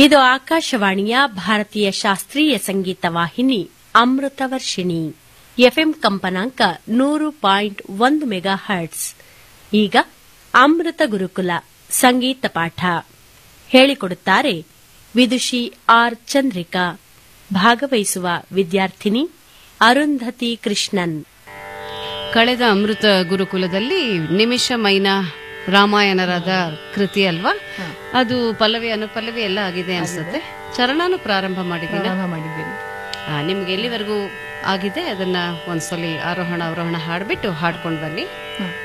ಇದು ಆಕಾಶವಾಣಿಯ ಭಾರತೀಯ ಶಾಸ್ತ್ರೀಯ ಸಂಗೀತ ವಾಹಿನಿ ಅಮೃತ ವರ್ಷಿಣಿ ಎಫ್ಎಂ ಕಂಪನಾಂಕ ನೂರು ಪಾಯಿಂಟ್ ಒಂದು ಮೆಗಾ ಹರ್ಟ್ಸ್ ಈಗ ಅಮೃತ ಗುರುಕುಲ ಸಂಗೀತ ಪಾಠ ಹೇಳಿಕೊಡುತ್ತಾರೆ ವಿದುಷಿ ಆರ್ ಚಂದ್ರಿಕಾ ಭಾಗವಹಿಸುವ ವಿದ್ಯಾರ್ಥಿನಿ ಅರುಂಧತಿ ಕೃಷ್ಣನ್ ಕಳೆದ ಅಮೃತ ಗುರುಕುಲದಲ್ಲಿ ನಿಮಿಷ ಮೈನಾ ರಾಮಾಯಣರಾದ ಕೃತಿ ಅಲ್ವಾ ಅದು ಪಲ್ಲವಿ ಅನುಪಲ್ಲವಿ ಎಲ್ಲ ಆಗಿದೆ ಅನ್ಸುತ್ತೆ ಚರಣಾನು ಪ್ರಾರಂಭ ಮಾಡಿದ್ದೀನ ಪ್ರಾರಂಭ ಮಾಡಿದ್ದೀರಿ ಆ, ನಿಮ್ಗೆ ಎಲ್ಲಿವರೆಗೂ ಆಗಿದೆ ಅದನ್ನ ಒಂದ್ಸಲಿ ಆರೋಹಣ ಅವರೋಹಣ ಹಾಡ್ಬಿಟ್ಟು ಹಾಡ್ಕೊಂಡು ಬನ್ನಿ